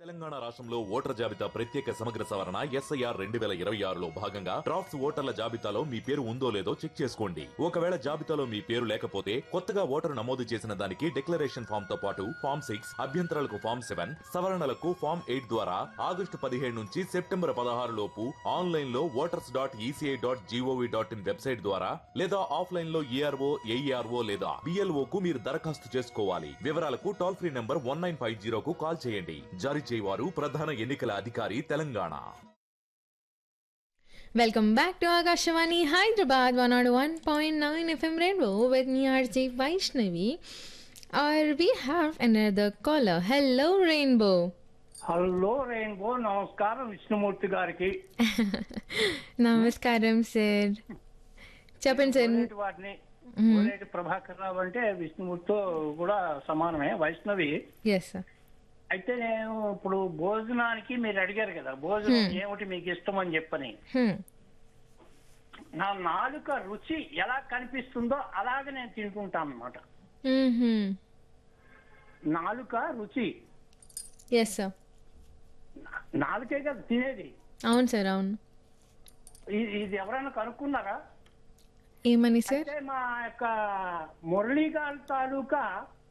తెలంగాణ రాష్ట్రంలో ఓటర్ జాబితా ప్రత్యేక సమగ్ర సవరణ ఎస్ఐఆర్ రెండు వేల ఇరవై ఆరులో భాగంగా డ్రాఫ్ట్స్ ఓటర్ల జాబితాలో మీ పేరు ఉందో లేదో చెక్ చేసుకోండి ఒకవేళ జాబితాలో మీ పేరు లేకపోతే కొత్తగా ఓటరు నమోదు చేసిన దానికి డిక్లరేషన్ ఫామ్ తో పాటు ఫామ్ సిక్స్ అభ్యంతరాలకు ఫామ్ సెవెన్ సవరణలకు ఫామ్ ఎయిట్ ద్వారా ఆగస్టు పదిహేడు నుంచి సెప్టెంబర్ పదహారు లోపు ఆన్లైన్ లో voters dot ECI dot gov dot in website ద్వారా లేదా ఆఫ్లైన్ లో ఈఆర్ఓ ఏఈఆర్ఓ లేదా బిఎల్ఓ కు మీరు దరఖాస్తు చేసుకోవాలి వివరాలకు toll free number one nine five జీరోకు కాల్ చేయండి జారీ చేయవారు ప్రధాన ఎన్నికల అధికారి Telangana Welcome back to Akashawani Hyderabad 101.9 FM Rainbow with me RJ Vaishnavi. Or we have another caller. Hello Rainbow. Hello Rainbow నమస్కారం విష్ణుమూర్తి గారికి నమస్కారం సార్ చెప్పండి సార్ కోనేటి వారిని కోనేటి ప్రభాకర్ రావు అంటే విష్ణుమూర్తితో కూడా సమానమే వైష్ణవి ఎస్ సార్ అయితే నేను ఇప్పుడు భోజనానికి మీరు అడిగారు కదా భోజనం ఏమిటి మీకు ఇష్టం అని చెప్పని నా నాలుక రుచి ఎలా కనిపిస్తుందో అలాగే నేను తింటుంటాను అనమాట నాలుక రుచి ఎస్ సార్ నాలుకే కదా తినేది అవును సార్ అవును ఇది ఇది ఎవరైనా కనుక్కున్నారా ఏమని సార్ అయితే మా యొక్క మురళీ గారి తాలూకా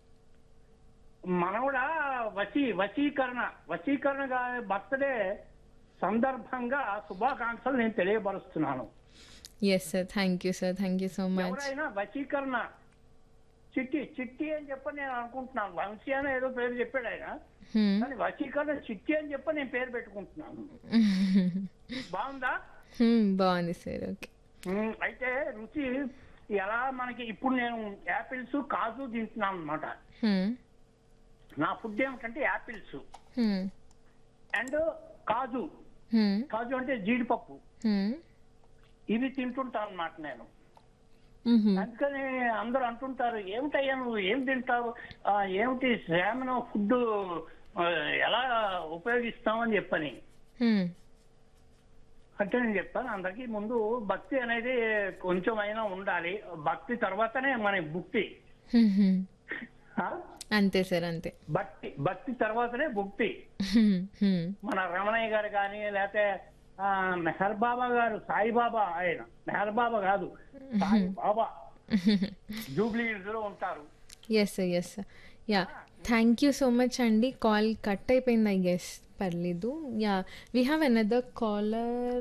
మనవడ వశీ వశీకరణ వశీకరణ గారి బర్త్డే సందర్భంగా శుభాకాంక్షలు నేను తెలియపరుస్తున్నాను yes sir thank you sir thank you so much ఎవరైనా వశీకరణ చిట్టి చిట్టి అని చెప్పి నేను అనుకుంటున్నాను వంశీ అని ఏదో పేరు చెప్పాడు ఆయన కానీ వశీకరణ చిట్టి అని చెప్పి నేను పేరు పెట్టుకుంటున్నాను బాగుందా బాగుంది సార్ ఓకే ఉమ్, అయితే రుచి ఎలా మనకి ఇప్పుడు నేను యాపిల్స్ కాజు తింటున్నాను అనమాట నా ఫుడ్ ఏమిటంటే యాపిల్స్ అండ్ కాజు కాజు అంటే జీడిపప్పు ఇవి తింటుంటాను అనమాట నేను అందుకని అందరూ అంటుంటారు ఏమిటయ్యా నువ్వు ఏం తింటావు ఆ, ఏమిటి శ్రామణ ఫుడ్ ఎలా ఉపయోగిస్తామని చెప్పని అంటే నేను చెప్తాను అందరికీ ముందు భక్తి అనేది కొంచెం అయినా ఉండాలి భక్తి తర్వాతనే మన భుక్తి ఆ? అంతే సార్ అంతే భక్తి భక్తి తర్వాతనే భుక్తి మన రమణయ్య గారు కానీ లేకపోతే ఆ, మెహర్ బాబా గారు సాయిబాబా ఆయన మెహర్ బాబా కాదు సాయి బాబా జూబ్లీ హిల్స్ లో ఉంటారు yes sir yes sir ya thank you so much అండి కాల్ కట్ అయిపోయింది ఐ గెస్ పర్లేదు ya we have another caller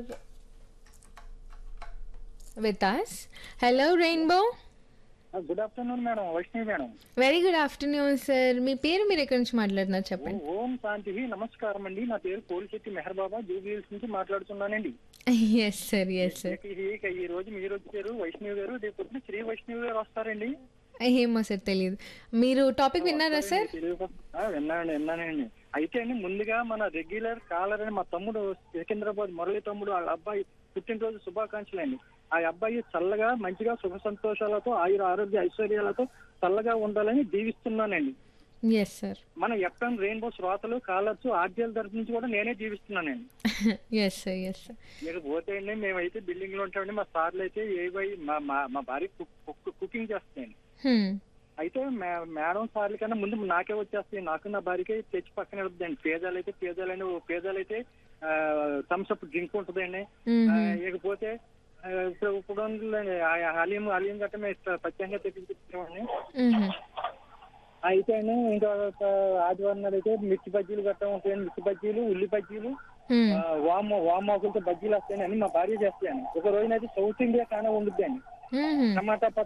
with us hello Rainbow good afternoon madam Vaishnavi madam very good afternoon sir మీ పేరు మీరు ఎక్కడి నుంచి మాట్లాడుతున్నారు చెప్పండి ఓం శాంతి నమస్కారం అండి నా పేరు కోలిశెట్టి మెహర్ బాబా జూబిల్స్ నుంచి మాట్లాడుతున్నానండి ఎస్ సార్ ఎస్ సార్ ఇక ఈ- ఇక ఈ రోజు మీరు వచ్చారు వైష్ణవి గారు రేపు పొద్దున్న శ్రీ వైష్ణవి గారు వస్తారండి ఏమో సార్ తెలియదు మీరు టాపిక్ విన్నారా సార్ తెలియక- ఆ, విన్నానండి విన్నానండి అయితే అండి ముందుగా మన రెగ్యులర్ కాలర్ అని మా తమ్ముడు సికింద్రాబాద్ మురళి తమ్ముడు వాళ్ళ అబ్బాయి పుట్టినరోజు శుభాకాంక్షలు అండి ఆ అబ్బాయి చల్లగా మంచిగా సుఖ సంతోషాలతో ఆయుర ఆరోగ్య ఐశ్వర్యాలతో చల్లగా ఉండాలని దీవిస్తున్నానండి ఎస్ సార్ మన ఎఫ్ఎం రెయిన్బో శ్రోతలు కాలర్స్ ఆర్జీఎల్ తరఫు నుంచి కూడా నేనే జీవిస్తున్నానండి ఎస్ సార్ ఎస్ సార్ మీరు పోతే అండి మేమైతే బిల్డింగ్ లో ఉంటామండి మా సార్లు అయితే ఏవై మా మా మా భార్య కుక్- కుక్- కుకింగ్ చేస్తాయండి అయితే మే- మేడం సార్ల కన్నా ముందు నాకే వచ్చేస్తాయి నాకు నా భార్యకే తెచ్చి పక్కన వెళ్తుందండి పేదాలు అయితే పేదాలండి ఓ పేదాలు అయితే థమ్స్ అప్ డ్రింక్ ఉంటుందండి ఆ, ఇకపోతే ఆ, ఇప్పుడు ఇప్పుడు ఉందిలేండి, ఆ అలియం అలియం గట్ట మేము ఇస్తా- పచ్చంగా తెప్పించుకుంటామండి అయితే అండి ఇంకా ఒక ఆదివారం నాడు అయితే మిర్చి బజ్జీలు గట్ట ఉంటాయండి మిర్చి బజ్జీలు ఉల్లి బజ్జీలు ఆ, వామ వామాకులతో బజ్జీలు వస్తాయని అని మా భార్య చేస్తాయండి ఒక రోజునైతే సౌత్ ఇండియా కానా ఉండుద్దండి టమాటా